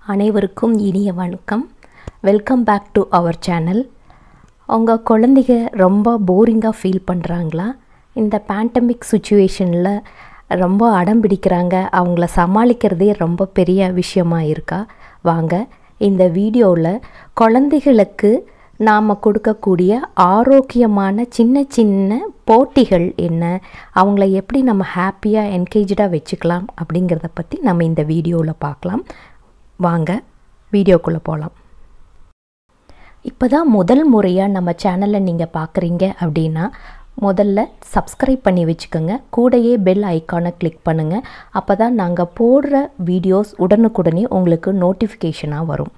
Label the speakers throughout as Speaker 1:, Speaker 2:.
Speaker 1: அனைவருக்கும் இனிய வணக்கம் welcome back to our channel உங்கள் குழந்தைங்க ரொம்ப போரிங்காக ஃபீல் பண்ணுறாங்களா இந்த பேண்டமிக் சுச்சுவேஷனில் ரொம்ப அடம் பிடிக்கிறாங்க அவங்கள சமாளிக்கிறதே ரொம்ப பெரிய விஷயமா இருக்கா வாங்க இந்த வீடியோவில் குழந்தைகளுக்கு நாம் கொடுக்கக்கூடிய ஆரோக்கியமான சின்ன சின்ன போட்டிகள் என்ன அவங்கள எப்படி நம்ம ஹாப்பியாக என்கேஜாக வச்சுக்கலாம் அப்படிங்கிறத பற்றி நம்ம இந்த வீடியோவில் பார்க்கலாம் வாங்க வீடியோக்குள்ளே போகலாம் இப்போ தான் முதல் முறையாக நம்ம சேனலை நீங்கள் பார்க்குறீங்க அப்படின்னா முதல்ல சப்ஸ்கிரைப் பண்ணி வச்சுக்கோங்க கூடயே பெல் ஐக்கானை கிளிக் பண்ணுங்கள் அப்போ தான் நாங்கள் போடுற வீடியோஸ் உடனுக்குடனே உங்களுக்கு நோட்டிஃபிகேஷனாக வரும்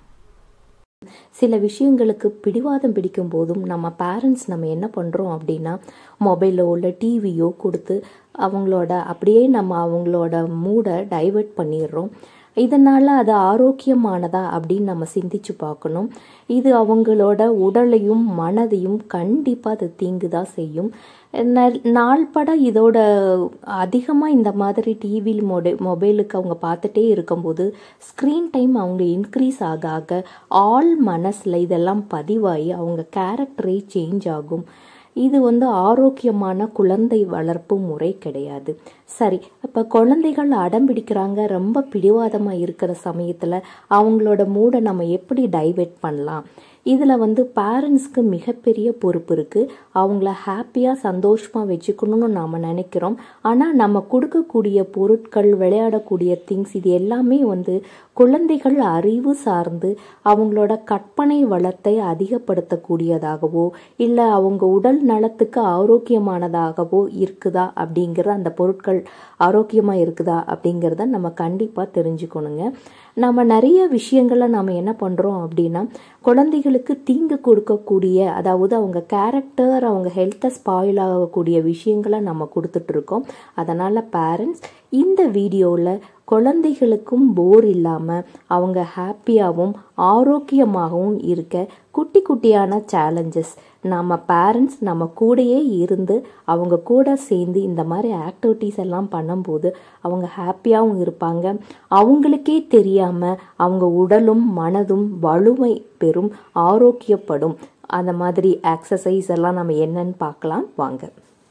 Speaker 1: சில விஷயங்களுக்கு பிடிவாதம் பிடிக்கும் போதும் நம்ம பேரண்ட்ஸ் நம்ம என்ன பண்ணுறோம் அப்படின்னா மொபைலோ இல்லை டிவியோ கொடுத்து அவங்களோட அப்படியே நம்ம அவங்களோட மூடை டைவெர்ட் பண்ணிடுறோம் இதனால் அது ஆரோக்கியமானதா அப்படின்னு நம்ம சிந்திச்சு பார்க்கணும் இது அவங்களோட உடலையும் மனதையும் கண்டிப்பாக அது தீங்கு தான் செய்யும் நாள்பட இதோட அதிகமாக இந்த மாதிரி டிவி மொபை மொபைலுக்கு அவங்க பார்த்துட்டே இருக்கும்போது ஸ்க்ரீன் டைம் அவங்க இன்க்ரீஸ் ஆக ஆக ஆள் மனசில் இதெல்லாம் பதிவாகி அவங்க கேரக்டரே சேஞ்ச் ஆகும் இது வந்து ஆரோக்கியமான குழந்தை வளர்ப்பு முறை கிடையாது சரி இப்போ குழந்தைகள் அடம் பிடிக்கிறாங்க ரொம்ப பிடிவாதமாக இருக்கிற சமயத்தில் அவங்களோட மூடை நம்ம எப்படி டைவெர்ட் பண்ணலாம் இதில் வந்து பேரண்ட்ஸ்க்கு மிகப்பெரிய பொறுப்பு இருக்குது அவங்கள ஹாப்பியாக சந்தோஷமாக வச்சுக்கணும்னு நாம் நினைக்கிறோம் ஆனால் நம்ம கொடுக்கக்கூடிய பொருட்கள் விளையாடக்கூடிய திங்ஸ் இது எல்லாமே வந்து குழந்தைகள் அறிவு சார்ந்து அவங்களோட கற்பனை வளத்தை அதிகப்படுத்தக்கூடியதாகவோ இல்லை அவங்க உடல் நலத்துக்கு ஆரோக்கியமானதாகவோ இருக்குதா அப்படிங்கிற அந்த பொருட்கள் ஆரோக்கியமாக இருக்குதா அப்படிங்கிறத நம்ம கண்டிப்பாக தெரிஞ்சுக்கணுங்க நம்ம நிறைய விஷயங்களை நம்ம என்ன பண்ணுறோம் அப்படின்னா குழந்தைகளுக்கு தீங்கு கொடுக்கக்கூடிய அதாவது அவங்க கேரக்டர் அவங்க ஹெல்த்தை ஸ்பாயில் ஆகக்கூடிய விஷயங்களை நம்ம கொடுத்துட்ருக்கோம் அதனால் பேரண்ட்ஸ் இந்த வீடியோவில் குழந்தைகளுக்கும் போர் இல்லாமல் அவங்க ஹாப்பியாகவும் ஆரோக்கியமாகவும் இருக்க குட்டி குட்டியான சேலஞ்சஸ் நம்ம பேரண்ட்ஸ் நம்ம கூடயே இருந்து அவங்க கூட சேர்ந்து இந்த மாதிரி ஆக்டிவிட்டீஸ் எல்லாம் பண்ணும்போது அவங்க ஹாப்பியாகவும் இருப்பாங்க அவங்களுக்கே தெரியாமல் அவங்க உடலும் மனதும் வலுவை பெறும் ஆரோக்கியப்படும் அந்த மாதிரி எக்ஸசைஸ் எல்லாம் நம்ம என்னன்னு பார்க்கலாம் வாங்க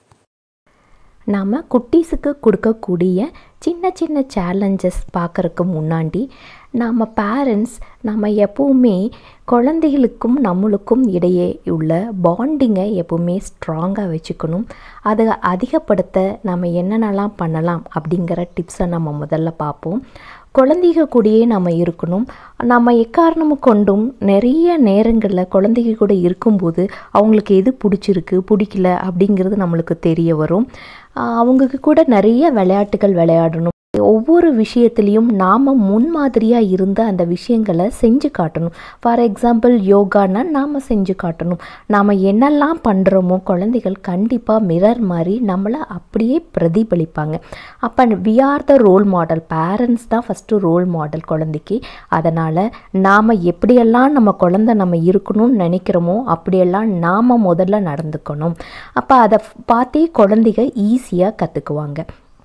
Speaker 1: நாம் குட்டீஸுக்கு கொடுக்கக்கூடிய சின்ன சின்ன சேலஞ்சஸ் பார்க்குறக்கு முன்னாடி நம்ம பேரண்ட்ஸ் நம்ம எப்போவுமே குழந்தைகளுக்கும் நம்மளுக்கும் இடையே உள்ள பாண்டிங்கை எப்போவுமே ஸ்ட்ராங்காக வச்சுக்கணும் அதை அதிகப்படுத்த நம்ம என்னென்னலாம் பண்ணலாம் அப்படிங்கிற டிப்ஸை நம்ம முதல்ல பார்ப்போம் குழந்தைங்க கூடயே நம்ம இருக்கணும் நம்ம எக்காரணமும் கொண்டும் நிறைய நேரங்களில் குழந்தைங்க கூட இருக்கும்போது அவங்களுக்கு எது பிடிச்சிருக்கு பிடிக்கல அப்படிங்கிறது நம்மளுக்கு தெரிய வரும் அவங்களுக்கு கூட நிறைய விளையாட்டுகள் விளையாடணும் ஒவ்வொரு விஷயத்துலேயும் நாம் முன்மாதிரியாக இருந்து அந்த விஷயங்களை செஞ்சு காட்டணும் ஃபார் எக்ஸாம்பிள் யோகானா நாம் செஞ்சு காட்டணும் நாம் என்னெல்லாம் பண்ணுறோமோ குழந்தைகள் கண்டிப்பாக மிரர் மாதிரி நம்மளை அப்படியே பிரதிபலிப்பாங்க அப்போ we are the role model parents தான் ஃபஸ்ட்டு ரோல் மாடல் குழந்தைக்கு அதனால் நாம் எப்படியெல்லாம் நம்ம குழந்த நம்ம இருக்கணும்னு நினைக்கிறோமோ அப்படியெல்லாம் நாம் முதல்ல நடந்துக்கணும் அப்போ அதை பார்த்தே குழந்தைங்க ஈஸியாக கற்றுக்குவாங்க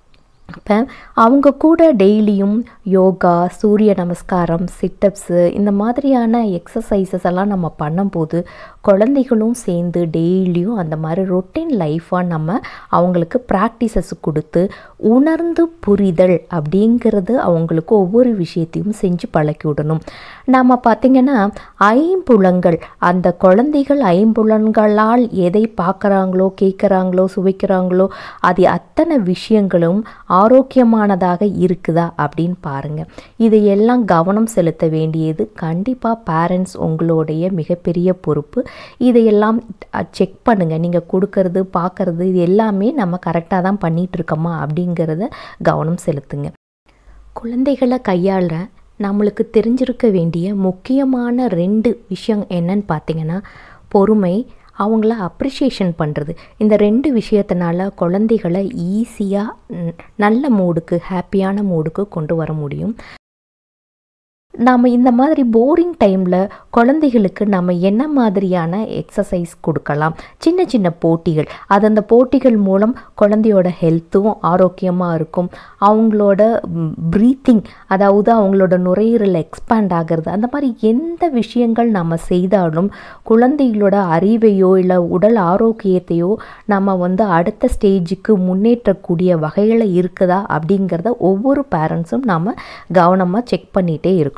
Speaker 1: அப்போ அவங்க கூட டெய்லியும் யோகா சூரிய நமஸ்காரம் சிட்டப்ஸு இந்த மாதிரியான எக்ஸசைசஸ் எல்லாம் நம்ம பண்ணும்போது குழந்தைகளும் சேர்ந்து டெய்லியும் அந்த மாதிரி ரொட்டீன் லைஃப்பாக நம்ம அவங்களுக்கு ப்ராக்டிசஸ் கொடுத்து உணர்ந்து புரிதல் அப்படிங்கிறது அவங்களுக்கு ஒவ்வொரு விஷயத்தையும் செஞ்சு பழக்கி விடணும் நம்ம பார்த்திங்கன்னா ஐம்புலங்கள் அந்த குழந்தைகள் ஐம்புலன்களால் எதை பார்க்குறாங்களோ கேட்குறாங்களோ சுவைக்கிறாங்களோ அது அத்தனை விஷயங்களும் ஆரோக்கியமானதாக இருக்குதா அப்படின்னு பாருங்கள் இதையெல்லாம் கவனம் செலுத்த வேண்டியது கண்டிப்பாக பேரண்ட்ஸ் உங்களுடைய மிகப்பெரிய பொறுப்பு இதையெல்லாம் செக் பண்ணுங்கள் நீங்கள் கொடுக்கறது பார்க்குறது இது எல்லாமே நம்ம கரெக்டாக தான் பண்ணிகிட்டு இருக்கோமா அப்படிங்கிறத கவனம் செலுத்துங்க குழந்தைகளை கையாளுற நம்மளுக்கு தெரிஞ்சிருக்க வேண்டிய முக்கியமான ரெண்டு விஷயம் என்னன்னு பார்த்தீங்கன்னா பொறுமை அவங்கள அப்ரிஷியேஷன் பண்ணுறது இந்த ரெண்டு விஷயத்தினால குழந்தைகளை ஈஸியாக நல்ல மூடுக்கு ஹாப்பியான மூடுக்கு கொண்டு வர முடியும் நாம் இந்த மாதிரி போரிங் டைமில் குழந்தைகளுக்கு நம்ம என்ன மாதிரியான எக்ஸசைஸ் கொடுக்கலாம் சின்ன சின்ன போட்டிகள் அது அந்த போட்டிகள் மூலம் குழந்தையோட ஹெல்த்தும் ஆரோக்கியமாக இருக்கும் அவங்களோட ப்ரீத்திங் அதாவது அவங்களோட நுரையீரல் எக்ஸ்பேண்ட் ஆகிறது அந்த மாதிரி எந்த விஷயங்கள் நம்ம செய்தாலும் குழந்தைகளோட அறிவையோ இல்லை உடல் ஆரோக்கியத்தையோ நம்ம வந்து அடுத்த ஸ்டேஜுக்கு முன்னேற்றக்கூடிய வகையில் இருக்குதா அப்படிங்கிறத ஒவ்வொரு பேரண்ட்ஸும் நாம் கவனமாக செக் பண்ணிகிட்டே இருக்கணும்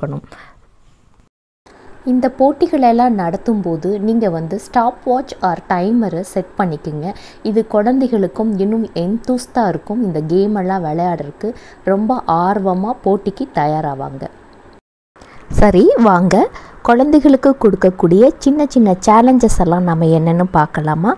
Speaker 1: இந்த போட்டிகளெல்லாம் நடத்தும்போது நீங்கள் வந்து ஸ்டாப் வாட்ச் ஆர் டைமரை செட் பண்ணிக்கோங்க இது குழந்தைகளுக்கும் இன்னும் எந்தூஸ்தாக இருக்கும் இந்த கேமெல்லாம் விளையாடுறதுக்கு ரொம்ப ஆர்வமாக போட்டிக்கு தயாராவாங்க சரி வாங்க குழந்தைகளுக்கு கொடுக்கக்கூடிய சின்ன சின்ன சேலஞ்சஸ் எல்லாம் நம்ம என்னென்னு பார்க்கலாமா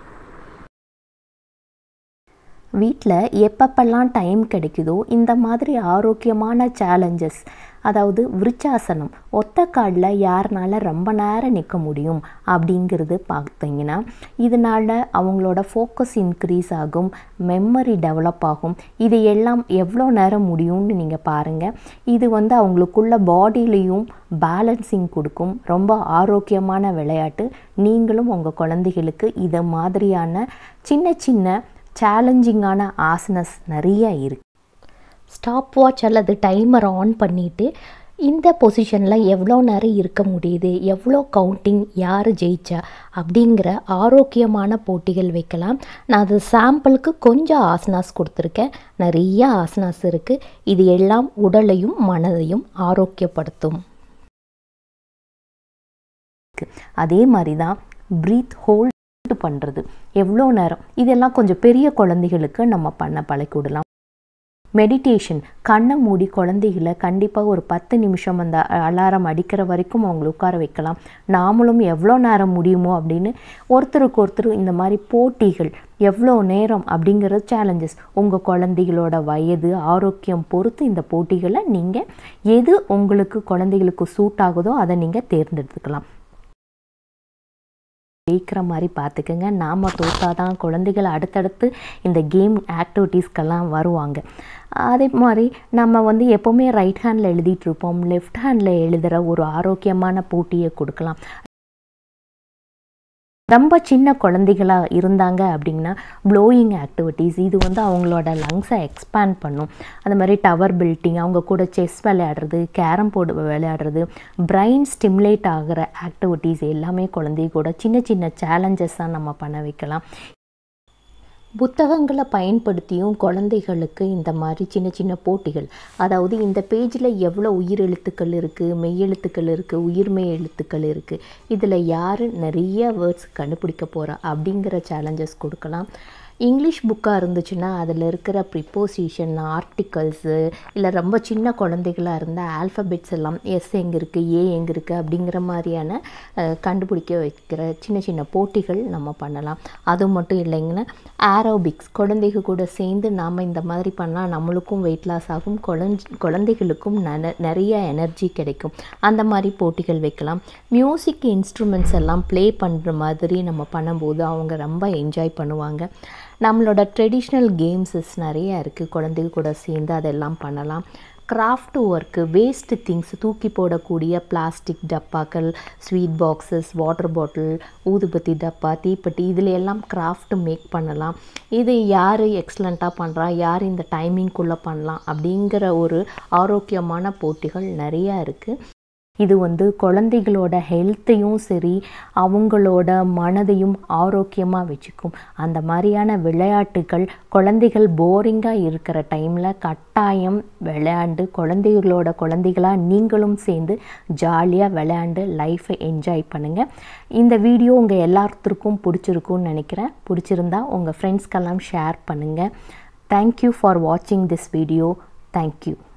Speaker 1: வீட்டில் எப்பப்பெல்லாம் டைம் கிடைக்குதோ இந்த மாதிரி ஆரோக்கியமான சேலஞ்சஸ் அதாவது விருச்சாசனம் ஒத்த காலில் யாருனால ரொம்ப நேரம் நிற்க முடியும் அப்படிங்கிறது பார்த்தீங்கன்னா இதனால் அவங்களோட ஃபோக்கஸ் இன்க்ரீஸ் ஆகும் மெமரி டெவலப் ஆகும் இது எல்லாம் எவ்வளோ நேரம் முடியும்னு நீங்கள் பாருங்கள் இது வந்து அவங்களுக்குள்ள பாடியிலையும் பேலன்சிங் கொடுக்கும் ரொம்ப ஆரோக்கியமான விளையாட்டு நீங்களும் உங்கள் குழந்தைகளுக்கு இதை மாதிரியான சின்ன சின்ன சேலஞ்சிங்கான ஆசனஸ் நிறைய இருக்குது ஸ்டாப் வாட்ச் அல்லது டைமர் ஆன் பண்ணிவிட்டு இந்த பொசிஷனில் எவ்வளோ நேரம் இருக்க முடியுது எவ்வளோ கவுண்டிங் யார் ஜெயிச்சா அப்படிங்கிற ஆரோக்கியமான போட்டிகள் வைக்கலாம் நான் அது சாம்பிளுக்கு கொஞ்சம் ஆசனாஸ் கொடுத்துருக்கேன் நிறைய ஆசனாஸ் இருக்குது இது எல்லாம் உடலையும் மனதையும் ஆரோக்கியப்படுத்தும் அதே மாதிரி தான் ப்ரீத் ஹோல்ட் பண்ணுறது எவ்வளோ நேரம் இதெல்லாம் கொஞ்சம் பெரிய குழந்தைகளுக்கு நம்ம பண்ண பழக்கி விடலாம் மெடிடேஷன் கண்ணை மூடி குழந்தைகளை கண்டிப்பாக ஒரு பத்து நிமிஷம் அந்த அலாரம் அடிக்கிற வரைக்கும் அவங்கள உட்கார வைக்கலாம் நாமளும் எவ்வளோ நேரம் முடியுமோ அப்படின்னு ஒருத்தருக்கு ஒருத்தர் இந்த மாதிரி போட்டிகள் எவ்வளோ நேரம் அப்படிங்கிற சேலஞ்சஸ் உங்கள் குழந்தைகளோட வயது ஆரோக்கியம் பொறுத்து இந்த போட்டிகளை நீங்கள் எது உங்களுக்கு குழந்தைகளுக்கு சூட் ஆகுதோ அதை நீங்கள் தேர்ந்தெடுத்துக்கலாம் ஜெயிக்கிற மாதிரி பார்த்துக்கோங்க நாம் தோத்தாதான் குழந்தைகள் அடுத்தடுத்து இந்த கேம் ஆக்டிவிட்டீஸ்க்கெல்லாம் வருவாங்க அதே மாதிரி நம்ம வந்து எப்போவுமே ரைட் ஹேண்டில் எழுதிட்டுருப்போம் லெஃப்ட் ஹேண்டில் எழுதுகிற ஒரு ஆரோக்கியமான போட்டியை கொடுக்கலாம் ரொம்ப சின்ன குழந்தைகளாக இருந்தாங்க அப்படின்னா ப்ளோயிங் ஆக்டிவிட்டீஸ் இது வந்து அவங்களோட லங்ஸை எக்ஸ்பேண்ட் பண்ணும் அந்த மாதிரி டவர் பில்டிங் அவங்க கூட செஸ் விளையாடுறது கேரம் போர்டு விளையாடுறது பிரெயின் ஸ்டிமுலேட் ஆகிற ஆக்டிவிட்டீஸ் எல்லாமே குழந்தை கூட சின்ன சின்ன சேலஞ்சஸாக நம்ம பண்ண வைக்கலாம் புத்தகங்களை பயன்படுத்தியும் குழந்தைகளுக்கு இந்த மாதிரி சின்ன சின்ன போட்டிகள் அதாவது இந்த பேஜில் எவ்வளோ உயிர் எழுத்துக்கள் இருக்குது மெய் எழுத்துக்கள் இருக்குது உயிர்மெய் எழுத்துக்கள் இருக்குது இதில் யார் நிறைய வேர்ட்ஸ் கண்டுபிடிக்க போகிறா அப்படிங்கிற சேலஞ்சஸ் கொடுக்கலாம் இங்கிலீஷ் புக்காக இருந்துச்சுன்னா அதில் இருக்கிற ப்ரிப்போசிஷன் ஆர்டிகல்ஸு இல்லை ரொம்ப சின்ன குழந்தைகளாக இருந்தால் ஆல்ஃபபெட்ஸ் எல்லாம் எஸ் எங்கே இருக்குது ஏ எங்கே இருக்குது அப்படிங்கிற மாதிரியான கண்டுபிடிக்க வைக்கிற சின்ன சின்ன போட்டிகள் நம்ம பண்ணலாம் அது மட்டும் இல்லைங்கன்னா ஆரோபிக்ஸ் குழந்தைங்க கூட சேர்ந்து நாம் இந்த மாதிரி பண்ணால் நம்மளுக்கும் வெயிட் லாஸ் ஆகும் குழந்தை குழந்தைகளுக்கும் நன நிறைய எனர்ஜி கிடைக்கும் அந்த மாதிரி போட்டிகள் வைக்கலாம் மியூசிக் இன்ஸ்ட்ருமெண்ட்ஸ் எல்லாம் ப்ளே பண்ணுற மாதிரி நம்ம பண்ணும்போது அவங்க ரொம்ப என்ஜாய் பண்ணுவாங்க நம்மளோட ட்ரெடிஷ்னல் கேம்ஸஸ் நிறைய இருக்குது குழந்தைங்க கூட சேர்ந்து அதெல்லாம் பண்ணலாம் கிராஃப்ட் ஒர்க்கு வேஸ்ட்டு திங்ஸ் தூக்கி போடக்கூடிய பிளாஸ்டிக் டப்பாக்கள் ஸ்வீட் பாக்ஸஸ் வாட்டர் பாட்டில் ஊதுபத்தி டப்பா தீப்பெட்டி இதில் எல்லாம் கிராஃப்ட் மேக் பண்ணலாம் இது யார் எக்ஸலண்ட்டாக பண்ணுறா யார் இந்த டைமிங்குள்ளே பண்ணலாம் அப்படிங்கிற ஒரு ஆரோக்கியமான போட்டிகள் நிறையா இருக்குது இது வந்து குழந்தைகளோட ஹெல்த்தையும் சரி அவங்களோட மனதையும் ஆரோக்கியமாக வச்சுக்கும் அந்த மாதிரியான விளையாட்டுகள் குழந்தைகள் போரிங்காக இருக்கிற டைமில் கட்டாயம் விளையாண்டு குழந்தைகளோட குழந்தைகளாக நீங்களும் சேர்ந்து ஜாலியாக விளையாண்டு லைஃப்பை என்ஜாய் பண்ணுங்கள் இந்த வீடியோ உங்கள் எல்லாத்துக்கும் பிடிச்சிருக்கும்னு நினைக்கிறேன் பிடிச்சிருந்தா உங்கள் ஃப்ரெண்ட்ஸ்க்கெல்லாம் ஷேர் பண்ணுங்கள் தேங்க்யூ ஃபார் வாட்சிங் திஸ் வீடியோ தேங்க்யூ